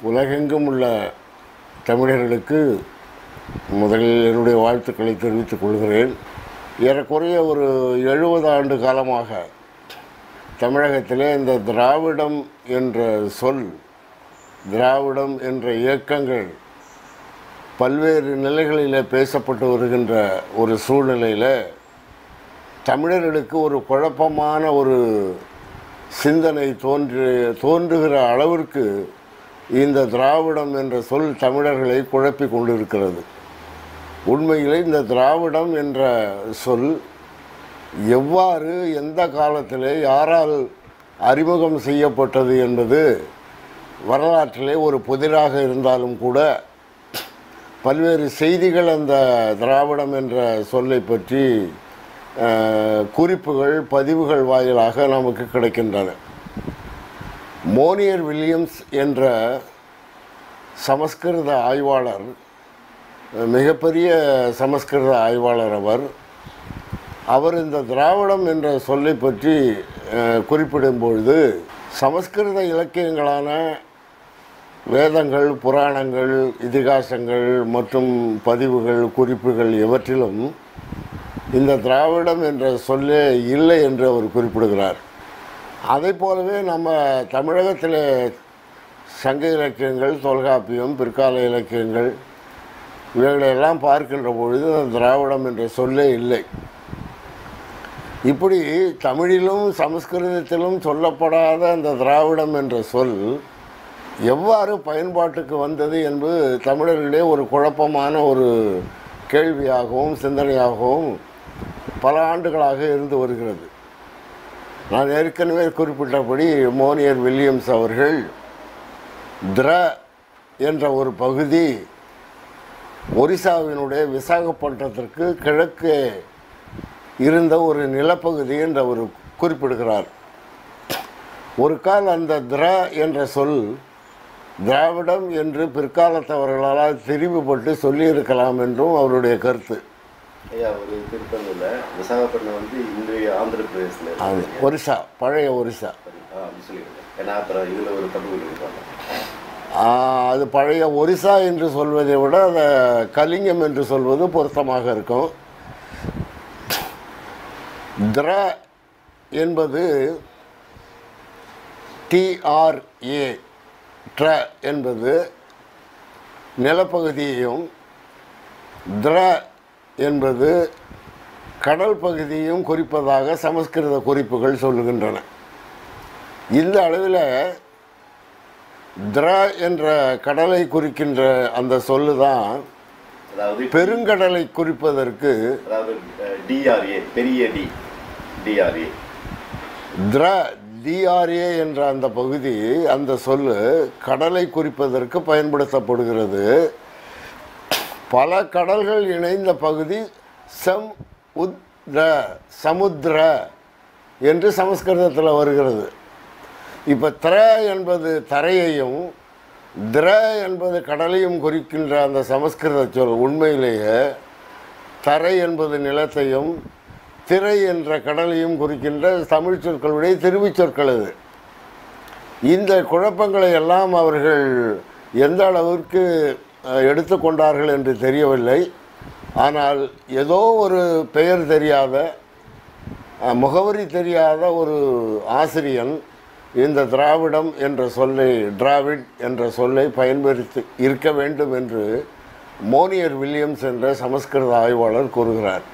உலகெங்கும் உள்ள தமிழர்களுக்கு முதலில் என்னுடைய வாழ்த்துக்களை தெரிவித்துக் கொள்கிறேன் ஏறக்குறைய ஒரு எழுபது ஆண்டு காலமாக தமிழகத்திலே இந்த திராவிடம் என்ற சொல் திராவிடம் என்ற இயக்கங்கள் பல்வேறு நிலைகளில் பேசப்பட்டு வருகின்ற ஒரு சூழ்நிலையில் தமிழர்களுக்கு ஒரு குழப்பமான ஒரு சிந்தனை தோன்று தோன்றுகிற அளவிற்கு இந்த திராவிடம் என்ற சொல் தமிழர்களை குழப்பி கொண்டிருக்கிறது உண்மையிலே இந்த திராவிடம் என்ற சொல் எவ்வாறு எந்த காலத்திலே யாரால் அறிமுகம் செய்யப்பட்டது என்பது வரலாற்றிலே ஒரு புதிராக இருந்தாலும் கூட பல்வேறு செய்திகள் அந்த திராவிடம் என்ற சொல்லை பற்றி அஹ், குறிப்புகள் பதிவுகள் வாயிலாக நமக்கு கிடைக்கின்றன மோனியர் வில்லியம்ஸ் என்ற சமஸ்கிருத ஆய்வாளர் மிகப்பெரிய சமஸ்கிருத ஆய்வாளர் அவர் அவர் இந்த திராவிடம் என்ற சொல்லை பற்றி அஹ், குறிப்பிடும்பொழுது சமஸ்கிருத இலக்கியங்களான வேதங்கள் புராணங்கள் இதிகாசங்கள் மற்றும் பதிவுகள் குறிப்புகள் எவற்றிலும் இந்த திராவிடம் என்ற சொல்லே இல்லை என்று அவர் குறிப்பிடுகிறார் அதை போலவே நம்ம தமிழகத்தில் சங்க இலக்கியங்கள் தொல்காப்பியம் பிற்கால இலக்கியங்கள் இவைகளெல்லாம் பார்க்கின்ற பொழுது அந்த திராவிடம் என்ற சொல்லே இல்லை இப்படி தமிழிலும் சமஸ்கிருதத்திலும் சொல்லப்படாத அந்த திராவிடம் என்ற சொல் எவ்வாறு பயன்பாட்டுக்கு வந்தது என்பது தமிழர்களிடையே ஒரு குழப்பமான ஒரு கேள்வியாகவும் சிந்தனையாகவும் பல ஆண்டுகளாக இருந்து வருகிறது நான் ஏற்கனவே குறிப்பிட்டபடி மோனியர் வில்லியம்ஸ் அவர்கள் திர என்ற ஒரு பகுதி ஒரிசாவினுடைய விசாகப்பட்டினத்திற்கு கிழக்கே இருந்த ஒரு நிலப்பகுதி என்று அவர் குறிப்பிடுகிறார் ஒரு கால் அந்த திர என்ற சொல் திராவிடம் என்று பிற்காலத்தவர்களால் திரிவுபட்டு சொல்லியிருக்கலாம் என்றும் அவருடைய கருத்து ஐயா ஒரு திருத்தம் இல்லை விசாகப்பட்டினம் வந்து இன்றைய ஆந்திர பிரதேசத்தில் அது இருக்கு ஒரிசா பழைய ஒரிசா ஆ, அப்படி சொல்லிடுங்க ஏன்னா அப்புறம் இதில் ஒரு தப்பு இருப்பாங்க ஆ, அது பழைய ஒரிசா என்று சொல்வதை விட அதை கலிங்கம் என்று சொல்வது பொருத்தமாக இருக்கும் திர என்பது டிஆர்ஏ ட்ர என்பது நிலப்பகுதியையும் திர என்பது கடல் பகுதியையும் குறிப்பதாக சமஸ்கிருத குறிப்புகள் சொல்லுகின்றன இந்த அளவில் திர என்ற கடலை குறிக்கின்ற அந்த சொல்லு தான் அதாவது பெருங்கடலை குறிப்பதற்கு அதாவது டிஆர்ஏ பெரிய டி டிஆர்ஏ திர டிஆர்ஏ என்ற அந்த பகுதி அந்த சொல்லு கடலை குறிப்பதற்கு பயன்படுத்தப்படுகிறது பல கடல்கள் இணைந்த பகுதி சம் உத்ர சமுத்திர என்று சமஸ்கிருதத்தில் வருகிறது இப்போ திர என்பது தரையையும் திர என்பது கடலையும் குறிக்கின்ற அந்த சமஸ்கிருத சொல் உண்மையிலேயே தரை என்பது நிலத்தையும் திரை என்ற கடலையும் குறிக்கின்ற தமிழ் சொற்களுடைய திருவிச் சொற்கள் இது இந்த குழப்பங்களை எல்லாம் அவர்கள் எந்த அளவிற்கு அஹ், எடுத்துக்கொண்டார்கள் என்று தெரியவில்லை ஆனால் ஏதோ ஒரு பெயர் தெரியாத அஹ், முகவரி தெரியாத ஒரு ஆசிரியன் இந்த திராவிடம் என்ற சொல்லை டிராவிட் என்ற சொல்லை பயன்படுத்தி இருக்க வேண்டும் என்று மோனியர் வில்லியம்ஸ் என்ற சமஸ்கிருத ஆய்வாளர் கூறுகிறார்